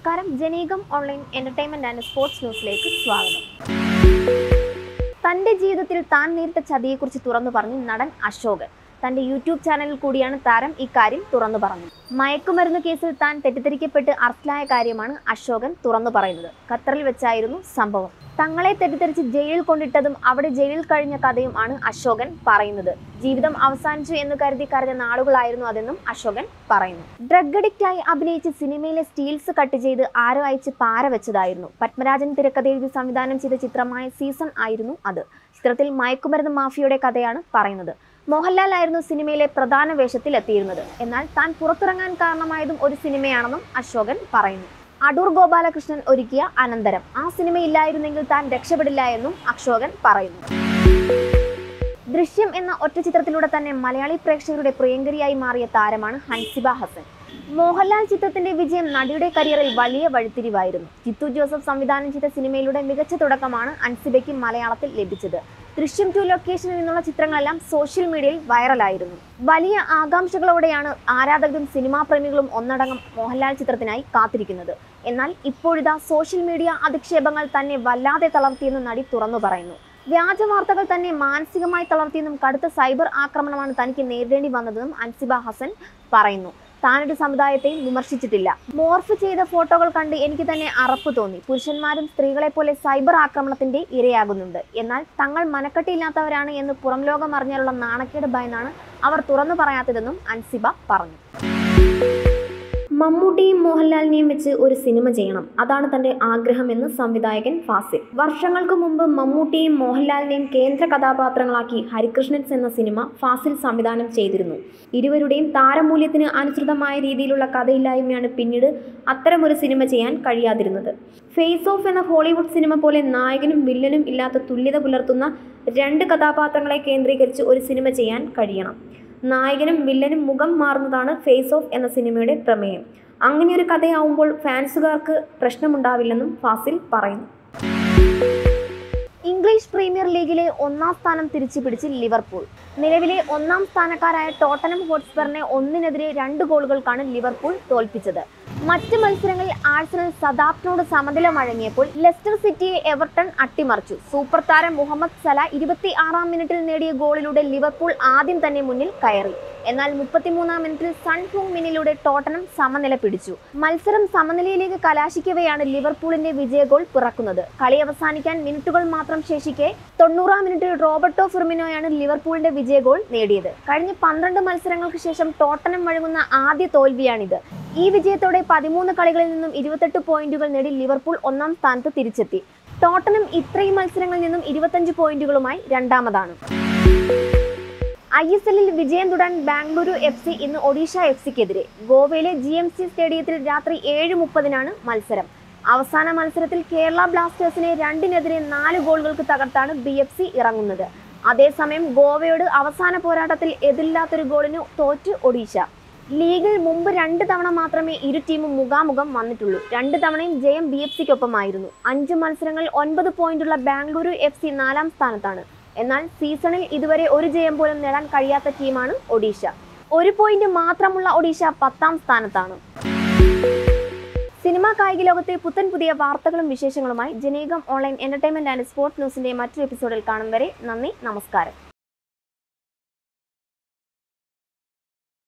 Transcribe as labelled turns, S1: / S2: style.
S1: നമസ്കാരം Janeekam online entertainment and sports ന്യൂസിലേക്ക് സ്വാഗതം തന്റെ ജീവിതത്തിൽ താൻ നേരിട്ട ചതിയെക്കുറിച്ച് തുറന്നു പറഞ്ഞു നടൻ അശോകൻ തന്റെ യൂട്യൂബ് ചാനലിൽ കൂടിയാണ് താരം ഇക്കാര്യം തുറന്നു പറഞ്ഞത് മയക്കുമരുന്ന് കേസിൽ താൻ തെറ്റിദ്ധരിക്കപ്പെട്ട് അറസ്റ്റിലായ കാര്യമാണ് അശോകൻ തുറന്നു പറയുന്നത് ഖത്തറിൽ വെച്ചായിരുന്നു സംഭവം തങ്ങളെ തെറ്റിദ്ധരിച്ച് ജയിലിൽ കൊണ്ടിട്ടതും അവിടെ ജയിലിൽ കഴിഞ്ഞ കഥയും ആണ് അശോകൻ പറയുന്നത് ജീവിതം അവസാനിച്ചു എന്ന് കരുതി കരുതിയ നാളുകളായിരുന്നു അതെന്നും അശോകൻ പറയുന്നു ഡ്രഗ് അഡിക്റ്റ് ആയി അഭിനയിച്ച് സിനിമയിലെ സ്റ്റീൽസ് കട്ട് ചെയ്ത് ആരോ അയച്ച് പാര വെച്ചതായിരുന്നു പത്മരാജൻ തിരക്കഥ എഴുതി സംവിധാനം ചെയ്ത ചിത്രമായ സീസൺ ആയിരുന്നു അത് ചിത്രത്തിൽ മയക്കുമരുന്ന് മാഫിയയുടെ കഥയാണ് പറയുന്നത് മോഹൻലാൽ ആയിരുന്നു സിനിമയിലെ പ്രധാന വേഷത്തിൽ എത്തിയിരുന്നത് എന്നാൽ താൻ പുറത്തിറങ്ങാൻ കാരണമായതും ഒരു സിനിമയാണെന്നും അശോകൻ പറയുന്നു അടൂർ ഗോപാലകൃഷ്ണൻ ഒരുക്കിയ അനന്തരം ആ സിനിമ ഇല്ലായിരുന്നെങ്കിൽ താൻ രക്ഷപ്പെടില്ല എന്നും അശോകൻ പറയുന്നു ദൃശ്യം എന്ന ഒറ്റ ചിത്രത്തിലൂടെ തന്നെ മലയാളി പ്രേക്ഷകരുടെ പ്രിയങ്കരിയായി മാറിയ താരമാണ് ഹൻസിബ ഹസൻ മോഹൻലാൽ ചിത്രത്തിന്റെ വിജയം നടിയുടെ കരിയറിൽ വലിയ വഴിത്തിരിവായിരുന്നു ജിത്തു ജോസഫ് സംവിധാനം ചെയ്ത സിനിമയിലൂടെ മികച്ച തുടക്കമാണ് അൻസിബയ്ക്ക് മലയാളത്തിൽ ലഭിച്ചത് ദൃശ്യം ടു ലൊക്കേഷനിൽ നിന്നുള്ള ചിത്രങ്ങളെല്ലാം സോഷ്യൽ മീഡിയയിൽ വൈറലായിരുന്നു വലിയ ആകാംക്ഷകളോടെയാണ് ആരാധകരും സിനിമാ പ്രേമികളും ഒന്നടങ്കം മോഹൻലാൽ ചിത്രത്തിനായി കാത്തിരിക്കുന്നത് എന്നാൽ ഇപ്പോഴിതാ സോഷ്യൽ മീഡിയ അധിക്ഷേപങ്ങൾ തന്നെ വല്ലാതെ തളർത്തിയെന്ന് നടി തുറന്നു പറയുന്നു വ്യാജ വാർത്തകൾ തന്നെ മാനസികമായി തളർത്തിയെന്നും കടുത്ത സൈബർ ആക്രമണമാണ് തനിക്ക് നേരിടേണ്ടി വന്നതെന്നും അൻസിബ ഹസൻ പറയുന്നു താനൊരു സമുദായത്തെയും വിമർശിച്ചിട്ടില്ല മോർഫ് ചെയ്ത ഫോട്ടോകൾ കണ്ട് എനിക്ക് തന്നെ അറപ്പ് തോന്നി പുരുഷന്മാരും സ്ത്രീകളെ പോലെ സൈബർ ആക്രമണത്തിന്റെ ഇരയാകുന്നുണ്ട് എന്നാൽ തങ്ങൾ മനക്കെട്ടിയില്ലാത്തവരാണ് എന്ന് പുറം ലോകം അറിഞ്ഞാലുള്ള നാണക്കേട് ഭയന്നാണ് അവർ തുറന്നു പറയാത്തതെന്നും അൻസിബ പറഞ്ഞു മമ്മൂട്ടിയും മോഹൻലാലിനെയും വെച്ച് ഒരു സിനിമ ചെയ്യണം അതാണ് തന്റെ ആഗ്രഹമെന്ന് സംവിധായകൻ ഫാസിൽ വർഷങ്ങൾക്ക് മുമ്പ് മമ്മൂട്ടിയും മോഹൻലാലിനെയും കേന്ദ്ര കഥാപാത്രങ്ങളാക്കി ഹരികൃഷ്ണൻസ് എന്ന സിനിമ ഫാസിൽ സംവിധാനം ചെയ്തിരുന്നു ഇരുവരുടെയും താരമൂല്യത്തിന് അനുസൃതമായ രീതിയിലുള്ള കഥയില്ലായ്മയാണ് പിന്നീട് അത്തരമൊരു സിനിമ ചെയ്യാൻ കഴിയാതിരുന്നത് ഫേസ് ഓഫ് എന്ന ഹോളിവുഡ് സിനിമ പോലെ നായകനും വില്ലനും ഇല്ലാത്ത തുല്യത പുലർത്തുന്ന രണ്ട് കഥാപാത്രങ്ങളെ കേന്ദ്രീകരിച്ച് ഒരു സിനിമ ചെയ്യാൻ കഴിയണം നായകനും വില്ലനും മുഖം മാറുന്നതാണ് ഫേസ് ഓഫ് എന്ന സിനിമയുടെ പ്രമേയം അങ്ങനെയൊരു കഥയാവുമ്പോൾ ഫാൻസുകാർക്ക് പ്രശ്നമുണ്ടാവില്ലെന്നും ഫാസിൽ പറയുന്നു ഇംഗ്ലീഷ് പ്രീമിയർ ലീഗിലെ ഒന്നാം സ്ഥാനം തിരിച്ചു പിടിച്ച് ലിവർപൂൾ നിലവിലെ ഒന്നാം സ്ഥാനക്കാരായ ടോട്ടനം ഹോട്ട്സ്പറിനെ ഒന്നിനെതിരെ രണ്ട് ഗോളുകൾക്കാണ് ലിവർപൂൾ തോൽപ്പിച്ചത് മറ്റ് മത്സരങ്ങളിൽ ആഴ്സണൽ സദാപ്റ്റിനോട് സമനില വഴങ്ങിയപ്പോൾ ലെസ്റ്റർ സിറ്റിയെ എവർട്ടൺ അട്ടിമറിച്ചു സൂപ്പർ താരം മുഹമ്മദ് സല ഇരുപത്തി ആറാം മിനിറ്റിൽ നേടിയ ഗോളിലൂടെ ലിവർപൂൾ ആദ്യം തന്നെ മുന്നിൽ കയറി എന്നാൽ മുപ്പത്തിമൂന്നാം മിനിറ്റിൽ സൺ ഹൂങ് മിനിലൂടെ ടോട്ടനം സമനില പിടിച്ചു മത്സരം സമനിലയിലേക്ക് കലാശിക്കവെയാണ് ലിവർപൂളിന്റെ വിജയ ഗോൾ പിറക്കുന്നത് കളി അവസാനിക്കാൻ മിനിറ്റുകൾ മാത്രം ശേഷിക്കെ തൊണ്ണൂറാം മിനിറ്റിൽ റോബർട്ടോ ഫിർമിനോയാണ് ലിവർപൂളിന്റെ വിജയ ഗോൾ നേടിയത് കഴിഞ്ഞ പന്ത്രണ്ട് മത്സരങ്ങൾക്ക് ശേഷം ടോട്ടനം വഴങ്ങുന്ന ആദ്യ തോൽവിയാണിത് ഈ വിജയത്തോടെ പതിമൂന്ന് കളികളിൽ നിന്നും ഇരുപത്തെട്ട് പോയിന്റുകൾ നേടി ലിവർപൂൾ ഒന്നാം സ്ഥാനത്ത് തിരിച്ചെത്തി ടോട്ടനം ഇത്രയും മത്സരങ്ങളിൽ നിന്നും ഇരുപത്തഞ്ച് പോയിന്റുകളുമായി രണ്ടാമതാണ് ഐ എസ് എല്ലിൽ വിജയം തുടരാൻ ബാംഗ്ലൂരു എഫ് സി ഇന്ന് ഒഡീഷ എഫ് സിക്കെതിരെ ഗോവയിലെ ജി എം സി സ്റ്റേഡിയത്തിൽ രാത്രി ഏഴ് മുപ്പതിനാണ് മത്സരം അവസാന മത്സരത്തിൽ കേരള ബ്ലാസ്റ്റേഴ്സിനെ രണ്ടിനെതിരെ നാല് ഗോളുകൾക്ക് തകർത്താണ് ബി എഫ് സി ഇറങ്ങുന്നത് അതേസമയം ഗോവയോട് അവസാന പോരാട്ടത്തിൽ എതിരില്ലാത്തൊരു ഗോളിന് തോറ്റ് ഒഡീഷ ലീഗിൽ മുമ്പ് രണ്ട് തവണ മാത്രമേ ഇരു ടീമും മുഖാമുഖം വന്നിട്ടുള്ളൂ രണ്ട് തവണയും ജയം ബി എഫ് സിക്കൊപ്പമായിരുന്നു അഞ്ച് മത്സരങ്ങളിൽ ഒൻപത് പോയിന്റുള്ള ബാംഗ്ലൂരു എഫ് സി നാലാം സ്ഥാനത്താണ് എന്നാൽ സീസണിൽ ഇതുവരെ ഒരു ജയം പോലും നേടാൻ കഴിയാത്ത ടീമാണ് ഒഡീഷ ഒരു പോയിന്റ് മാത്രമുള്ള ഒഡീഷ പത്താം സ്ഥാനത്താണ് സിനിമാ കായിക ലോകത്തെ പുത്തൻ പുതിയ വാർത്തകളും വിശേഷങ്ങളുമായി Janeekam online entertainment and sports ന്യൂസിന്റെ മറ്റൊരു എപ്പിസോഡിൽ കാണും വരെ നന്ദി നമസ്കാരം